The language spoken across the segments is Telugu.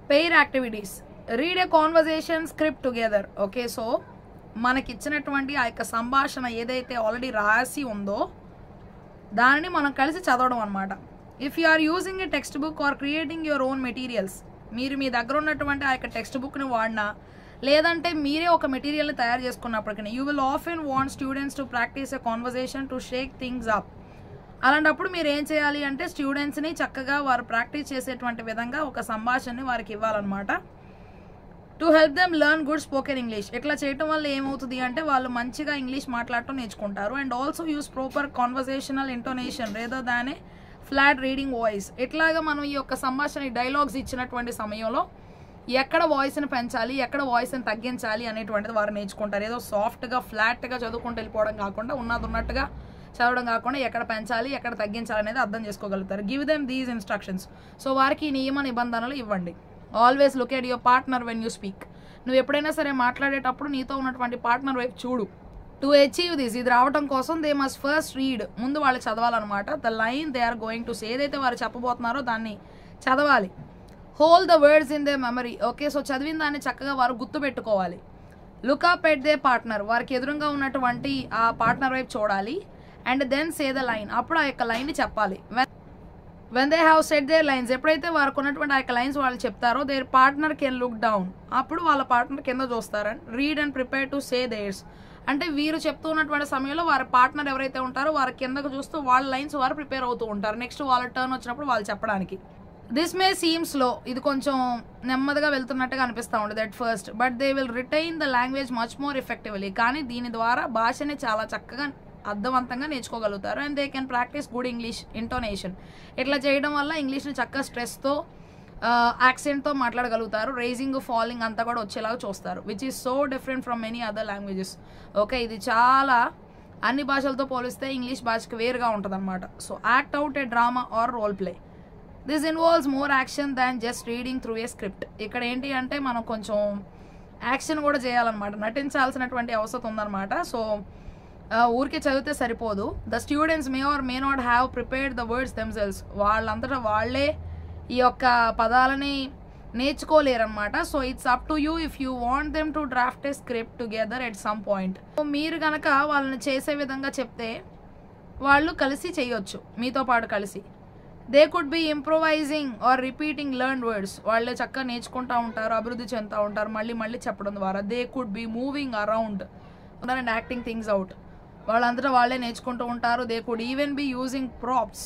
Pair activities read a conversation script together okay so మనకిచ్చినటువంటి ఆ యొక్క సంభాషణ ఏదైతే ఆల్రెడీ రాసి ఉందో దానిని మనం కలిసి చదవడం అనమాట if you are using a text book or creating your own materials మీరు మీ దగ్గర ఉన్నటువంటి ఆ యొక్క టెక్స్ట్ బుక్ని వాడినా లేదంటే మీరే ఒక మెటీరియల్ని తయారు చేసుకున్నప్పటికీ యూ విల్ ఆఫ్ అండ్ want students to practise a conversation to shake things up అలాంటప్పుడు మీరు ఏం చేయాలి అంటే స్టూడెంట్స్ని చక్కగా వారు ప్రాక్టీస్ చేసేటువంటి విధంగా ఒక సంభాషణని వారికి ఇవ్వాలన్నమాట to help them learn good spoken English ఇట్లా చేయటం వల్ల ఏమవుతుంది అంటే వాళ్ళు మంచిగా ఇంగ్లీష్ మాట్లాడటం నేర్చుకుంటారు and also use proper conversational intonation rather than a flat reading voice ఇట్లాగా మనం ఈ యొక్క సంభాషణ డైలాగ్స్ ఇచ్చినటువంటి సమయంలో ఎక్కడ వాయిస్ని పెంచాలి ఎక్కడ వాయిస్ని తగ్గించాలి అనేటువంటిది వారు నేర్చుకుంటారు ఏదో సాఫ్ట్గా ఫ్లాట్గా చదువుకుంటూ వెళ్ళిపోవడం కాకుండా ఉన్నది ఉన్నట్టుగా చదవడం కాకుండా ఎక్కడ పెంచాలి ఎక్కడ తగ్గించాలి అనేది అర్థం చేసుకోగలుగుతారు give them these instructions so వారికి ఈ నియమ నిబంధనలు ఇవ్వండి always look at your partner when you speak నువ్వు ఎప్పుడైనా సరే మాట్లాడేటప్పుడు నీతో ఉన్నటువంటి పార్ట్నర్ వైపు చూడు టు అచీవ్ దిస్ ఇది రావడం కోసం దే మస్ట్ ఫస్ట్ రీడ్ ముందు వాళ్ళు చదవాలన్నమాట the line they are going to say ఏదైతే వారు చెప్పబోతున్నారో దాన్ని చదవాలి hold the words in their memory okay so చదివిన దాన్ని చక్కగా వారు గుర్తుపెట్టుకోవాలి లుకప్ ఎట్ దే పార్ట్నర్ వారికి ఎదురుగా ఉన్నటువంటి ఆ పార్ట్నర్ వైపు చూడాలి and then say the line అప్పుడు ఆ యొక్క లైన్ని చెప్పాలి when they have said their lines ఎప్పుడైతే వారికి ఉన్నటువంటి ఆ యొక్క లైన్స్ వాళ్ళు చెప్తారో their partner can look down అప్పుడు వాళ్ళ పార్ట్నర్ కింద చూస్తారని read and prepare to say theirs అంటే వీరు చెప్తూ ఉన్నటువంటి సమయంలో వారి పార్ట్నర్ ఎవరైతే ఉంటారో వారి కిందకు చూస్తూ వాళ్ళ లైన్స్ వారు ప్రిపేర్ అవుతూ ఉంటారు నెక్స్ట్ వాళ్ళ టర్న్ వచ్చినప్పుడు వాళ్ళు చెప్పడానికి దిస్ మే సీమ్స్ లో ఇది కొంచెం నెమ్మదిగా వెళ్తున్నట్టుగా అనిపిస్తూ ఉంటుంది that first but they will retain the language much more effectively కానీ దీని ద్వారా భాషని చాలా చక్కగా అర్థవంతంగా నేర్చుకోగలుగుతారు and they can practise good English intonation ఇట్లా చేయడం వల్ల ఇంగ్లీష్ని చక్కగా స్ట్రెస్తో యాక్సెంట్తో మాట్లాడగలుగుతారు రేజింగ్ ఫాలింగ్ అంతా కూడా వచ్చేలాగా చూస్తారు which is so different from many other languages okay ఇది చాలా అన్ని భాషలతో పోలిస్తే ఇంగ్లీష్ భాషకి వేరుగా ఉంటుంది so act out a drama or role play this involves more action than just reading through a script ఇక్కడ ఏంటి అంటే మనం కొంచెం యాక్షన్ కూడా చేయాలన్నమాట నటించాల్సినటువంటి అవసరం ఉందన్నమాట సో ఊరికే చదివితే సరిపోదు the students may or may not have prepared the words themselves వాళ్ళంతటా వాళ్ళే ఈ యొక్క పదాలని నేర్చుకోలేరన్నమాట so it's up to you if you want them to draft a script together at some point మీరు కనుక వాళ్ళని చేసే విధంగా చెప్తే వాళ్ళు కలిసి చేయొచ్చు మీతో పాటు కలిసి they could be improvising or repeating learn words వాళ్ళే చక్కగా నేర్చుకుంటూ ఉంటారు అభివృద్ధి చెందుతూ ఉంటారు మళ్ళీ మళ్ళీ చెప్పడం ద్వారా they could be moving around and acting things out వాళ్ళంతటా వాళ్ళే నేర్చుకుంటూ ఉంటారు they could even be using props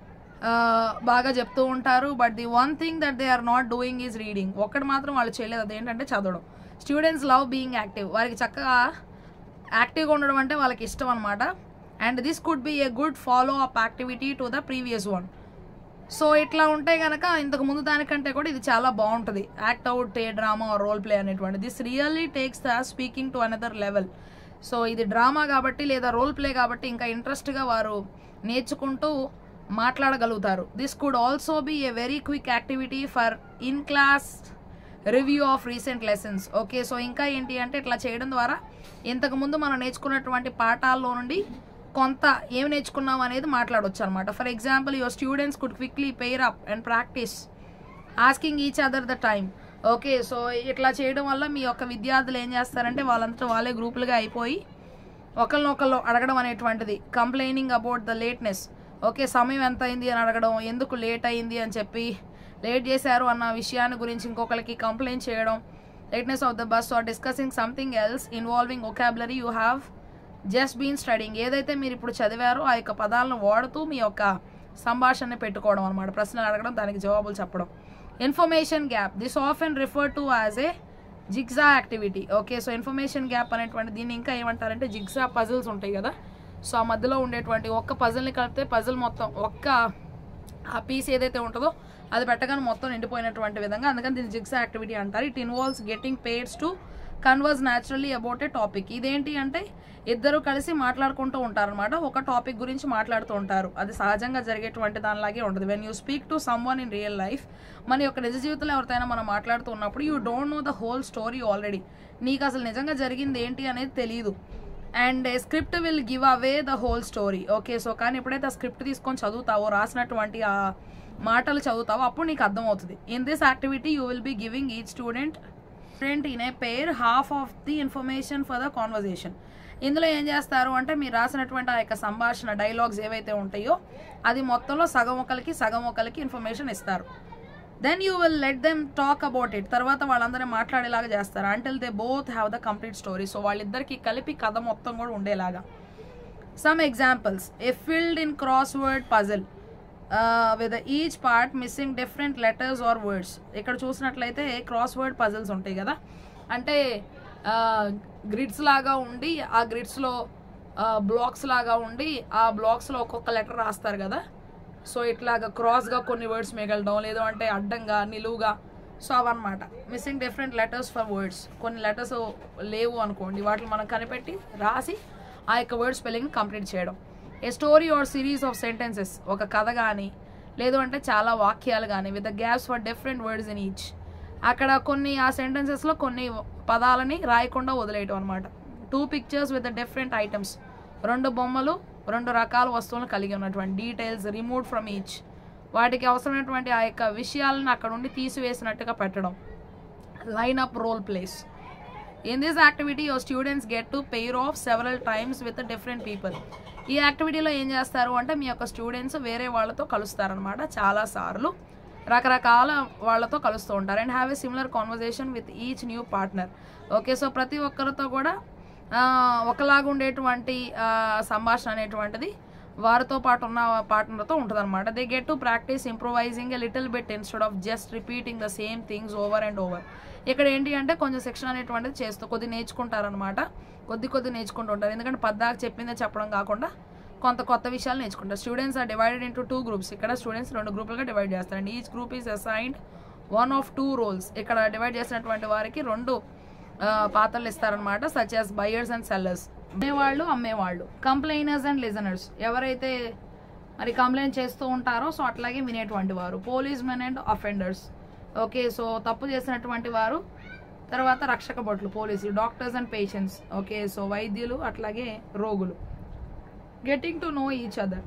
బాగా చెప్తూ ఉంటారు but the one thing that they are not doing is reading ఒక్కటి మాత్రం వాళ్ళు చేయలేదు అదేంటంటే చదవడం స్టూడెంట్స్ లవ్ బీయింగ్ యాక్టివ్ వారికి చక్కగా యాక్టివ్గా ఉండడం అంటే వాళ్ళకి ఇష్టం అనమాట and this could be a good follow up activity to the previous one so ఇట్లా ఉంటే కనుక ఇంతకు ముందు దానికంటే కూడా ఇది చాలా బాగుంటుంది act out a drama role play అనేటువంటి this really takes the speaking to another level so ఇది డ్రామా కాబట్టి లేదా రోల్ ప్లే కాబట్టి ఇంకా ఇంట్రెస్ట్గా వారు నేర్చుకుంటూ మాట్లాడగలుగుతారు this could also be a very quick activity for in class review of recent lessons okay so ఇంకా ఏంటి అంటే ఇట్లా చేయడం ద్వారా ఇంతకుముందు మనం నేర్చుకున్నటువంటి పాఠాల్లో నుండి కొంత ఏం నేర్చుకున్నాం అనేది మాట్లాడవచ్చు అనమాట for example your students could quickly pair up and practise asking each other the time okay so ఇట్లా చేయడం వల్ల మీ యొక్క విద్యార్థులు ఏం చేస్తారంటే వాళ్ళంతా వాళ్ళే గ్రూపులుగా అయిపోయి ఒకరినొకళ్ళు అడగడం అనేటువంటిది complaining about the lateness okay సమయం ఎంత అయింది అని అడగడం ఎందుకు లేట్ అయింది అని చెప్పి లేట్ చేశారు అన్న విషయాన్ని గురించి ఇంకొకరికి కంప్లైంట్ చేయడం lateness of the bus or discussing something else involving vocabulary you have just been studying ఏదైతే మీరు ఇప్పుడు చదివారో ఆ యొక్క పదాలను వాడుతూ మీ యొక్క సంభాషణని పెట్టుకోవడం అనమాట ప్రశ్నలు అడగడం దానికి జవాబులు చెప్పడం ఇన్ఫర్మేషన్ గ్యాప్ దిస్ ఆఫ్ అండ్ refer to as a jigsaw activity okay so information gap అనేటువంటి దీన్ని ఇంకా ఏమంటారంటే జిగ్జా పజిల్స్ ఉంటాయి కదా సో ఆ మధ్యలో ఉండేటువంటి ఒక్క పజిల్ని కలిపితే పజిల్ మొత్తం ఒక్క ఆ పీస్ ఏదైతే ఉంటుందో అది పెట్టగానే మొత్తం నిండిపోయినటువంటి విధంగా అందుకని దీన్ని జిగ్సా యాక్టివిటీ అంటారు it involves getting pairs to converse naturally about a topic ఇదేంటి అంటే ఇద్దరు కలిసి మాట్లాడుకుంటూ ఉంటారనమాట ఒక టాపిక్ గురించి మాట్లాడుతూ ఉంటారు అది సహజంగా జరిగేటువంటి దానిలాగే ఉంటుంది when you speak to someone in real life మన యొక్క నిజ జీవితంలో ఎవరితోనైనా మనం మాట్లాడుతూ ఉన్నప్పుడు you don't know the whole story already నీకు అసలు నిజంగా జరిగింది ఏంటి అనేది తెలియదు and script will give away the whole story okay so కానీ ఎప్పుడైతే ఆ స్క్రిప్ట్ తీసుకొని చదువుతావో రాసినటువంటి ఆ మాటలు చదువుతావో అప్పుడు నీకు అర్థమవుతుంది in this activity you will be giving each student student in a pair half of the information for the conversation ఇందులో ఏం చేస్తారు అంటే మీరు రాసినటువంటి ఆ యొక్క సంభాషణ డైలాగ్స్ ఏవైతే ఉంటాయో అది మొత్తంలో సగం ఒకరికి సగం ఒకరికి ఇన్ఫర్మేషన్ ఇస్తారు then you will let them talk about it తర్వాత వాళ్ళందరూ మాట్లాడేలాగా చేస్తారు until they both have the complete story so వాళ్ళిద్దరికి కలిపి కథ మొత్తం కూడా ఉండేలాగా some examples a filled in crossword puzzle with each part missing different letters or words ఇక్కడ చూసినట్లయితే క్రాస్ వర్డ్ పజిల్స్ ఉంటాయి కదా అంటే గ్రిడ్స్ లాగా ఉండి ఆ గ్రిడ్స్లో బ్లాక్స్ లాగా ఉండి ఆ బ్లాక్స్లో ఒక్కొక్క లెటర్ రాస్తారు కదా సో ఇట్లాగా క్రాస్గా కొన్ని వర్డ్స్ మిగలడం లేదు అంటే అడ్డంగా నిలువుగా సో అవన్నమాట missing different letters for words కొన్ని లెటర్స్ లేవు అనుకోండి వాటిని మనం కనిపెట్టి రాసి ఆ యొక్క వర్డ్ స్పెల్లింగ్ కంప్లీట్ చేయడం a story or series of sentences ఒక కథ కానీ లేదు అంటే చాలా వాక్యాలు కానీ with the gaps for different words in each అక్కడ కొన్ని ఆ సెంటెన్సెస్లో కొన్ని పదాలని రాయకుండా వదిలేయటం అనమాట two pictures with different items రెండు బొమ్మలు రెండు రకాల వస్తువులను కలిగి ఉన్నటువంటి డీటెయిల్స్ రిమూవ్ ఫ్రమ్ ఈచ్ వాటికి అవసరమైనటువంటి ఆ యొక్క విషయాలను అక్కడ నుండి తీసివేసినట్టుగా పెట్టడం line up role plays in this activity your students get to pair off several times with different people ఈ యాక్టివిటీలో ఏం చేస్తారు అంటే మీ యొక్క స్టూడెంట్స్ వేరే వాళ్ళతో కలుస్తారనమాట చాలా సార్లు రకరకాల వాళ్ళతో కలుస్తూ ఉంటారు and have a similar conversation with each new partner okay so ప్రతి ఒక్కరితో కూడా ఆ, ఒకలాగా ఉండేటువంటి ఆ, సంభాషణ అనేటువంటిది వారితో పాటు ఉన్న పార్ట్నర్తో ఉంటుంది అనమాట they get to practice improvising a little bit instead of just repeating the same things over and over ఇక్కడ ఏంటి అంటే కొంచెం శిక్షణ అనేటువంటిది చేస్తూ కొద్ది నేర్చుకుంటారనమాట కొద్ది కొద్ది నేర్చుకుంటూ ఉంటారు ఎందుకంటే పద్దాక చెప్పిందే చెప్పడం కాకుండా కొంత కొత్త విషయాలు నేర్చుకుంటారు students are divided into two groups ఇక్కడ స్టూడెంట్స్ రెండు గ్రూపులుగా డివైడ్ చేస్తారు and each group is assigned one of two roles ఇక్కడ డివైడ్ చేసినటువంటి వారికి రెండు ఆ, పాత్రలు ఇస్తారనమాట such as buyers and sellers అమ్మేవాళ్ళు అమ్మేవాళ్ళు కంప్లైనర్స్ అండ్ లిజనర్స్ ఎవరైతే మరి కంప్లైంట్ చేస్తూ ఉంటారో సో అట్లాగే వినేటువంటి వారు policemen and offenders okay so తప్పు చేసినటువంటి వారు తర్వాత రక్షక భటులు పోలీసులు doctors and patients okay so వైద్యులు అట్లాగే రోగులు getting to know each other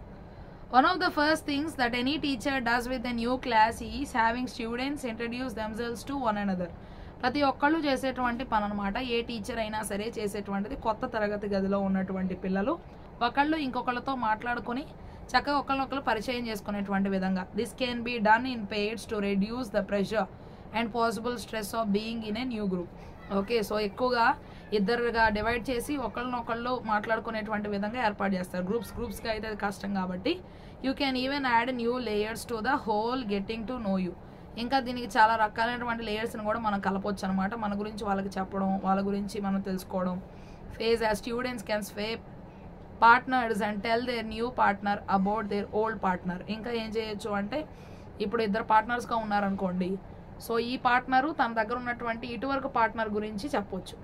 One of the first things that any teacher does with a new class is having students introduce themselves to one another. ప్రతి ఒక్కళ్ళు చేసేటువంటి పని అనమాట ఏ టీచర్ అయినా సరే చేసేటువంటిది కొత్త తరగతి గదిలో ఉన్నటువంటి పిల్లలు ఒకళ్ళు ఇంకొకళ్ళతో మాట్లాడుకొని చక్కగా ఒకళ్ళొకళ్ళు పరిచయం చేసుకునేటువంటి విధంగా this can be done in pairs to reduce the pressure and possible stress of being in a new group okay so ఎక్కువగా ఇద్దరుగా డివైడ్ చేసి ఒకళ్ళనొకళ్ళు మాట్లాడుకునేటువంటి విధంగా ఏర్పాటు చేస్తారు గ్రూప్స్ గ్రూప్స్గా అయితే అది కష్టం కాబట్టి you can even add new layers to the whole getting to know you ఇంకా దీనికి చాలా రకాలైనటువంటి లేయర్స్ని కూడా మనం కలపొచ్చు అనమాట మన గురించి వాళ్ళకి చెప్పడం వాళ్ళ గురించి మనం తెలుసుకోవడం phase as students can swap partners and tell their new partner about their old partner ఇంకా ఏం చేయొచ్చు అంటే ఇప్పుడు ఇద్దరు పార్ట్నర్స్గా ఉన్నారనుకోండి సో ఈ పార్ట్నరు తన దగ్గర ఉన్నటువంటి ఇటువరకు పార్ట్నర్ గురించి చెప్పొచ్చు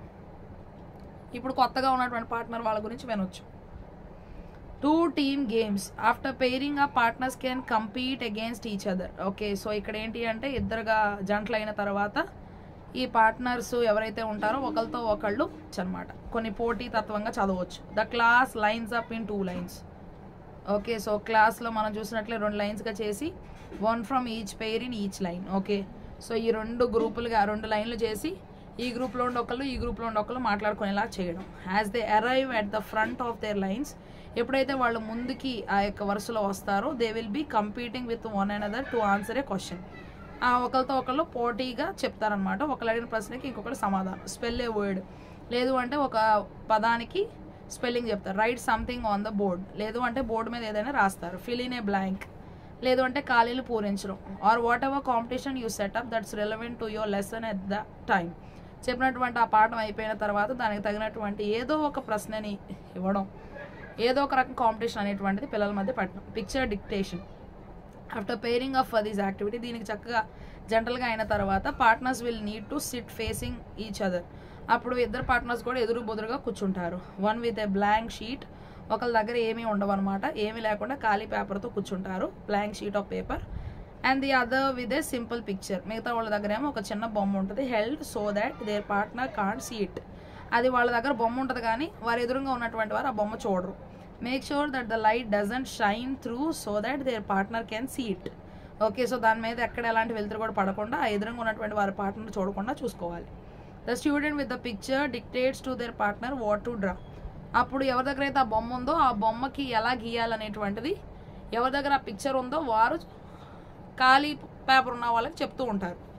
ఇప్పుడు కొత్తగా ఉన్నటువంటి పార్ట్నర్ వాళ్ళ గురించి వినొచ్చు two team games after pairing uh partners can compete against each other okay so ఇక్కడ ఏంటి అంటే ఇద్దరుగా జంటలు అయిన తర్వాత ఈ పార్ట్నర్స్ ఎవరైతే ఉంటారో ఒకరితో ఒకళ్ళు అనమాట కొన్ని పోటీ తత్వంగా చదవచ్చు the class lines up in two lines okay so క్లాస్లో మనం చూసినట్లే రెండు లైన్స్గా చేసి one from each pair in each line okay so ఈ రెండు గ్రూపులుగా రెండు లైన్లు చేసి ఈ గ్రూప్లో ఉండి ఒకళ్ళు ఈ గ్రూప్లో ఉండి ఒకళ్ళు మాట్లాడుకునేలా చేయడం as they arrive at the front of their lines ఎప్పుడైతే వాళ్ళు ముందుకి ఆ యొక్క వరుసలో వస్తారో they will be competing with one and other to answer a question ఒకరితో ఒకళ్ళు పోటీగా చెప్తారనమాట ఒకళ్ళు అడిగిన ప్రశ్నకి ఇంకొకటి సమాధానం స్పెల్ ఏ వర్డ్ లేదు అంటే ఒక పదానికి స్పెల్లింగ్ చెప్తారు write something on the board లేదు అంటే బోర్డు మీద ఏదైనా రాస్తారు ఫిల్ ఇన్ ఏ బ్లాంక్ లేదు అంటే ఖాళీలు పూరించడం or whatever competition you set up that's relevant to your lesson at the time చెప్పినటువంటి ఆ పాఠం అయిపోయిన తర్వాత దానికి తగినటువంటి ఏదో ఒక ప్రశ్నని ఇవ్వడం ఏదో ఒక రకం కాంపిటీషన్ అనేటువంటిది పిల్లల మధ్య పెట్టడం picture dictation after pairing of this activity దీనికి చక్కగా జంటలుగా అయిన తర్వాత partners will need to sit facing each other అప్పుడు ఇద్దరు పార్ట్నర్స్ కూడా ఎదురు బుదురుగా కూర్చుంటారు one with a blank sheet ఒకళ్ళ దగ్గర ఏమీ ఉండవు అనమాట ఏమీ లేకుండా ఖాళీ పేపర్తో కూర్చుంటారు blank sheet of paper and the other with a simple picture మిగతా వాళ్ళ దగ్గర ఏమో ఒక చిన్న బొమ్మ ఉంటుంది held so that their partner can't see it అది వాళ్ళ దగ్గర బొమ్మ ఉంటుంది కానీ వారి ఎదురుగా ఉన్నటువంటి వారు ఆ బొమ్మ చూడరు make sure that the light doesn't shine through so that their partner can see it okay so దాని మీద ఎక్కడ ఎలాంటి వెలుతురు కూడా పడకుండా ఆ ఎదురుగా ఉన్నటువంటి వారి పార్ట్నర్ చూడకుండా చూసుకోవాలి the student with the picture dictates to their partner what to draw అప్పుడు ఎవరి దగ్గర అయితే ఆ బొమ్మ ఉందో ఆ బొమ్మకి ఎలా గీయాలనేటువంటిది ఎవరి దగ్గర ఆ పిక్చర్ ఉందో వారు ఖాళీ పేపర్ ఉన్న వాళ్ళకి చెప్తూ ఉంటారు